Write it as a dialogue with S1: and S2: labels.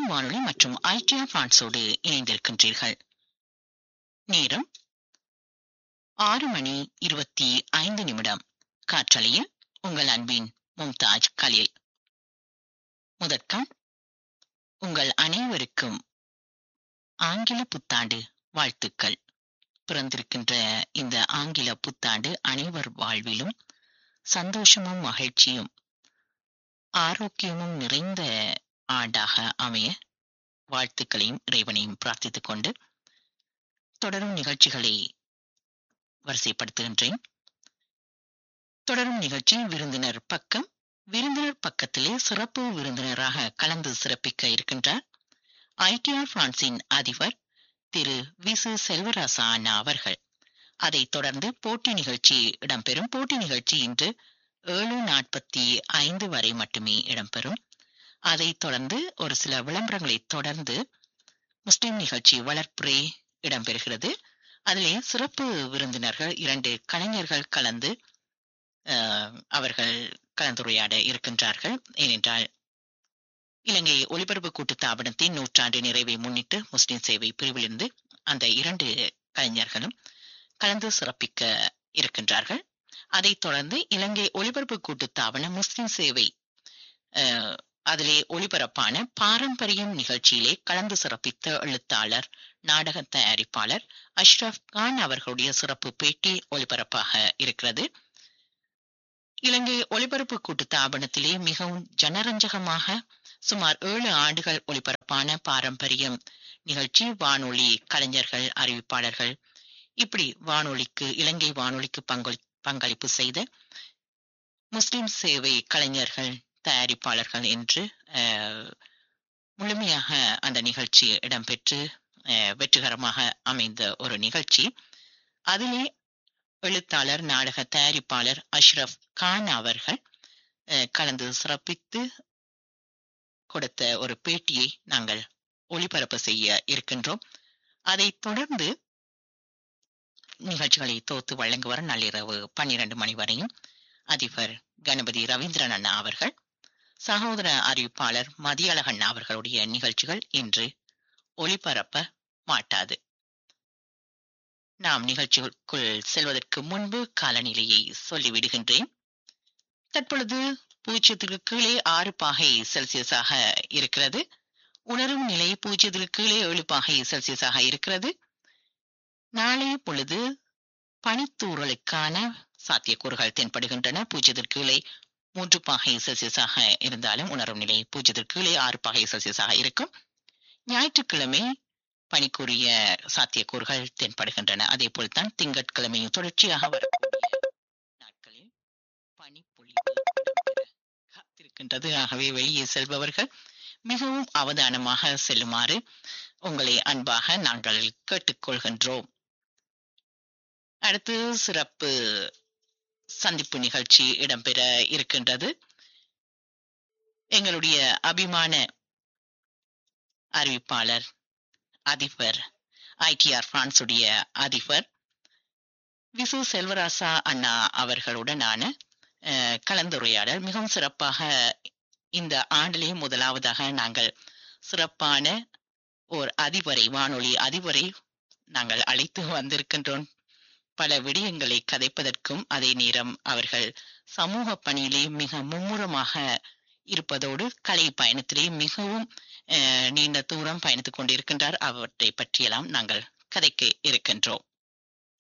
S1: முஸ்லிம் வானொலி மற்றும் ஐடியா பிரான்ஸோடு இணைந்திருக்கின்றீர்கள் நேரம் ஆறு மணி இருபத்தி ஐந்து நிமிடம் காற்றலையில் உங்கள் அன்பின் மும்தாஜ் கலீல் முதற்கம் உங்கள் அனைவருக்கும் ஆங்கில புத்தாண்டு வாழ்த்துக்கள் பிறந்திருக்கின்ற இந்த ஆங்கில புத்தாண்டு அனைவர் வாழ்விலும் சந்தோஷமும் மகிழ்ச்சியும் ஆரோக்கியமும் நிறைந்த ஆண்டாக அமைய வாழ்த்துக்களையும் இறைவனையும் பிரார்த்தித்துக் கொண்டு தொடரும் நிகழ்ச்சிகளை வரிசைப்படுத்துகின்றேன் தொடரும் நிகழ்ச்சி விருந்தினர் பக்கம் விருந்தினர் பக்கத்திலே சிறப்பு விருந்தினராக கலந்து சிறப்பிக்க இருக்கின்றார் ஐடிஆர் பிரான்சின் அதிபர் திரு விசு செல்வராசா அண்ணா அவர்கள் அதைத் தொடர்ந்து போட்டி நிகழ்ச்சி இடம்பெறும் போட்டி நிகழ்ச்சி இன்று ஏழு நாற்பத்தி ஐந்து வரை மட்டுமே இடம்பெறும் அதைத் தொடர்ந்து ஒரு சில விளம்பரங்களை தொடர்ந்து முஸ்லிம் நிகழ்ச்சி வளர்ப்புரை இடம்பெறுகிறது அதிலே சிறப்பு விருந்தினர்கள் இரண்டு கலைஞர்கள் கலந்து அவர்கள் கலந்துரையாட இருக்கின்றார்கள் ஏனென்றால் இலங்கை ஒலிபரப்பு கூட்டு தாபனத்தின் நூற்றாண்டு நிறைவை முன்னிட்டு முஸ்லிம் சேவை பிரிவிலிருந்து அந்த இரண்டு கலைஞர்களும் கலந்து சிறப்பிக்க இருக்கின்றார்கள் அதைத் தொடர்ந்து இலங்கை ஒலிபரப்பு கூட்டு தாபனம் முஸ்லிம் சேவை அதிலே ஒளிபரப்பான பாரம்பரியம் நிகழ்ச்சியிலே கலந்து சிறப்பித்த எழுத்தாளர் நாடக தயாரிப்பாளர் அஷ்ரப் கான் அவர்களுடைய சிறப்பு பேட்டி ஒளிபரப்பாக இருக்கிறது இலங்கை ஒலிபரப்பு கூட்டு தாபனத்திலே மிகவும் ஜனரஞ்சகமாக சுமார் ஏழு ஆண்டுகள் ஒளிபரப்பான பாரம்பரியம் நிகழ்ச்சி வானொலி கலைஞர்கள் அறிவிப்பாளர்கள் இப்படி வானொலிக்கு இலங்கை வானொலிக்கு பங்களி பங்களிப்பு செய்த முஸ்லிம் சேவை கலைஞர்கள் தயாரிப்பாளர்கள் என்று முழுமையாக அந்த நிகழ்ச்சி இடம்பெற்று வெற்றிகரமாக அமைந்த ஒரு நிகழ்ச்சி அதிலே எழுத்தாளர் நாடக தயாரிப்பாளர் அஷ்ரப் கான் அவர்கள் கலந்து சிறப்பித்து கொடுத்த ஒரு பேட்டியை நாங்கள் ஒளிபரப்பு செய்ய இருக்கின்றோம் அதைத் தொடர்ந்து நிகழ்ச்சிகளை தோத்து வழங்குவார் நள்ளிரவு பன்னிரண்டு மணி வரையும் அதிபர் கணபதி ரவீந்திரன் அண்ணா அவர்கள் சகோதர அறிவிப்பாளர் மதியழகண்ணா அவர்களுடைய நிகழ்ச்சிகள் இன்று ஒளிபரப்ப மாட்டாது நாம் நிகழ்ச்சிக்குள் செல்வதற்கு முன்பு காலநிலையை சொல்லிவிடுகின்றேன் தற்பொழுது பூஜ்ஜியத்திற்கு கீழே ஆறு பாகை செல்சியஸாக இருக்கிறது உணரும் நிலை பூஜ்ஜியத்திற்கு கீழே ஏழு பாகை செல்சியஸாக இருக்கிறது நாளைய பொழுது பனித்தூறலுக்கான சாத்தியக்கூறுகள் தென்படுகின்றன பூஜ்ஜியத்திற்கு கீழே மூன்று பாகை செல்சியஸாக இருந்தாலும் உணரும் நிலை பூஜ்ஜியத்திற்கு கீழே ஆறு பாகை செல்சியஸாக இருக்கும் ஞாயிற்றுக்கிழமை பனிக்குரிய சாத்தியக்கூறுகள் தென்படுகின்றன அதே போல்தான் திங்கட்கிழமையும் தொடர்ச்சியாக வரக்கூடிய நாட்களில் பனிப்பொழிவு காத்திருக்கின்றது ஆகவே வெளியே செல்பவர்கள் மிகவும் அவதானமாக செல்லுமாறு உங்களை அன்பாக நாங்கள் கேட்டுக்கொள்கின்றோம் அடுத்து சிறப்பு சந்திப்பு நிகழ்ச்சி இடம்பெற இருக்கின்றது எங்களுடைய அபிமான அறிவிப்பாளர் அதிபர் ஐடிஆர் பிரான்சுடைய அதிபர் விசு செல்வராசா அண்ணா அவர்களுடனான கலந்துரையாடல் மிகவும் சிறப்பாக இந்த ஆண்டிலே முதலாவதாக நாங்கள் சிறப்பான ஓர் அதிபரை வானொலி அதிபரை நாங்கள் அழைத்து வந்திருக்கின்றோம் பல விடயங்களை கதைப்பதற்கும் அதே நேரம் அவர்கள் சமூக பணியிலே மிக மும்முரமாக இருப்பதோடு கலை பயணத்திலே மிகவும் நீண்ட தூரம் பயணித்துக் கொண்டிருக்கின்றார் அவற்றை பற்றியெல்லாம் நாங்கள் கதைக்க இருக்கின்றோம்